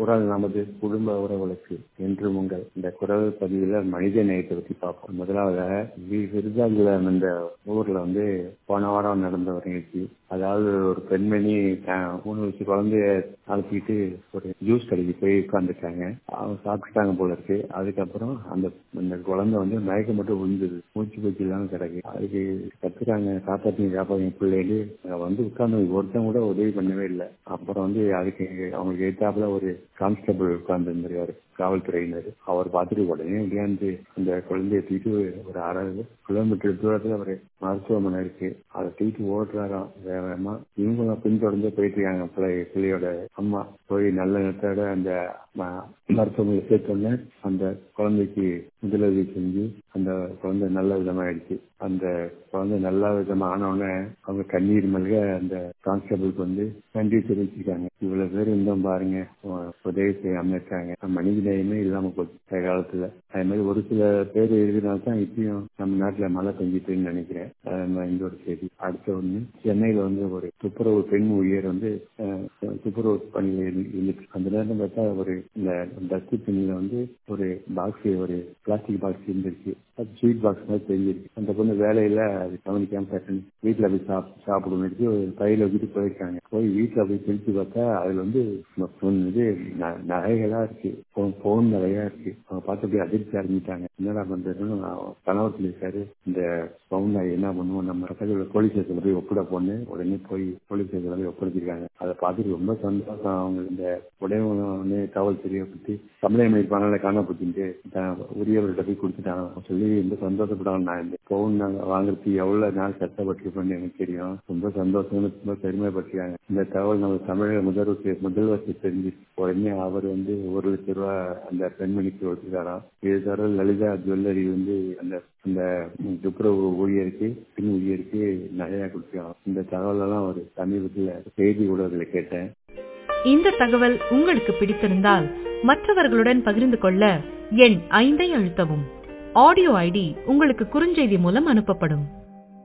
குரல் நமது குடும்ப உறவுகளுக்கு என்று உங்கள் இந்த குரல் பதிவில் மனித நேயத்தை பற்றி பார்ப்போம் முதலாவதாக வி- விருதாச்சலம் என்ற ஊர்ல வந்து போன வாரம் நடந்த ஒரு நிகழ்ச்சி அதாவது ஒரு பெண்மணி த- மூணு வயசு குழந்தைய அழைச்சிக்கிட்டு ஒரு ஜூஸ் கடைக்கு போய் உட்காந்துட்டாங்க அவங்க சாப்பிட்டுட்டாங்க போல இருக்கு அதுக்கப்புறம் அந்த அந்த குழந்தை வந்து மயக்கம் மட்டும் விழுந்தது மூச்சு பூச்சி இல்லாம கிடக்கு அதுக்கு கத்துறாங்க காப்பாத்திங்க காப்பாத்திங்க பிள்ளைன்னு வந்து உட்கார்ந்து ஒருத்தன் கூட உதவி பண்ணவே இல்லை அப்புறம் வந்து அதுக்கு அவங்களுக்கு எதிர்த்தாப்புல ஒரு கான்ஸ்டபிள் உட்கார்ந்து இருந்தாரு காவல்துறையினர் அவர் பார்த்துட்டு உடனே விளையாண்டு அந்த குழந்தைய தூக்கிட்டு ஒரு அரை கிலோமீட்டர் தூரத்துல ஒரு மருத்துவமனை இருக்கு அதை தூக்கிட்டு ஓடுறாராம் வேகமா இவங்களும் பின்தொடர்ந்து போயிட்டு இருக்காங்க பிள்ளை பிள்ளையோட அம்மா போய் நல்ல நேரத்தோட அந்த ம- மருத்துவமனையில் சேர்த்தோன்னே அந்த குழந்தைக்கு முதலுதவி செஞ்சு அந்த குழந்தை நல்ல விதமாயிடுச்சு அந்த குழந்தை நல்ல விதமா ஆனவுடனே அவங்க கண்ணீர் மல்க அந்த கான்ஸ்டபிளுக்கு வந்து நன்றி தெரிவிச்சிருக்காங்க இவ்வளவு பேர் இருந்தோம் பாருங்க உ- உதவி செய்யாம இருக்காங்க மனித நேயமே இல்லாம போச்சு இந்த காலத்துல அது மாதிரி ஒரு சில பேர் எழுதினால தான் இப்பயும் நம்ம நாட்டுல மழை பெஞ்சிட்டுன்னு நினைக்கிறேன் அது மாதிரி இந்த ஒரு செய்தி அடுத்த ஒண்ணு சென்னையில வந்து ஒரு துப்புரவு பெண் ஊழியர் வந்து அஹ், துப்புரவு பணியில் இருந்து- இருந்துட்டு அந்த நேரம் பார்த்தா ஒரு இந்த டஸ்ட் பின்ல வந்து ஒரு பாக்ஸ் ஒரு பிளாஸ்டிக் பாக்ஸ் இருந்துச்சு அது ஸ்வீட் பாக்ஸ் மாதிரி தெரிஞ்சிருக்கு அந்த பொண்ணு வேலையில அது கவனிக்காம டக்குன்னு வீட்டுல போய் சாப் சாப்பிடுன்னு ஒரு பையில வச்சுட்டு போயிருக்காங்க போய் வீட்டுல போய் பிரிச்சு பார்த்தா அதுல வந்து மொத்தம் இது ந- நகைகளா இருக்கு போன் போன் நிறையா இருக்கு அவங்க பார்த்து அப்படியே அதிர்ச்சி அடைஞ்சிட்டாங்க என்னடா பண்றதுன்னு நான் கணவர் சொல்லியிருக்காரு இந்த பவுன் நகை என்ன பண்ணுவோம் நம்ம பக்கத்துல போலீஸ் ஸ்டேஷன்ல போய் ஒப்பிட போன்னு உடனே போய் போலீஸ் ஸ்டேஷன்ல போய் ஒப்படைச்சிருக்காங்க அதை பார்த்துட்டு ரொம்ப சந்தோஷம் அவங்க இந்த உடனே காவல்துறையை பத்தி கம்ப்ளைண்ட் பண்ணிருப்பாங்க காண போச்சுட்டு உரியவர்கிட்ட போய் கொடுத்துட்டாங்க சொல்லி ரொம்ப சந்தோஷப்பட்டாங்க நான் இந்த பவுன் நகை வாங்குறதுக்கு எவ்வளவு நாள் கஷ்டப்பட்டிருப்பேன்னு எனக்கு தெரியும் ரொம்ப சந்தோஷம் ரொம்ப பெருமைப்பட்டிருக்காங்க இந்த தகவல் நம்ம தமிழக முதல்வர் முதல்வருக்கு தெரிஞ்சு உடனே அவர் வந்து ஒரு லட்சம் ரூபாய் அந்த பெண்மணிக்கு கொடுத்துருக்காராம் இது தவிர லலிதா ஜுவல்லரி வந்து அந்த அந்த துப்புரவு ஊழியருக்கு பின் ஊழியருக்கு நகையா கொடுத்துருக்காங்க இந்த தகவல் எல்லாம் ஒரு சமீபத்தில் செய்தி ஊடகத்துல கேட்டேன் இந்த தகவல் உங்களுக்கு பிடித்திருந்தால் மற்றவர்களுடன் பகிர்ந்து கொள்ள எண் ஐந்தை அழுத்தவும் ஆடியோ ஐடி உங்களுக்கு குறுஞ்செய்தி மூலம் அனுப்பப்படும்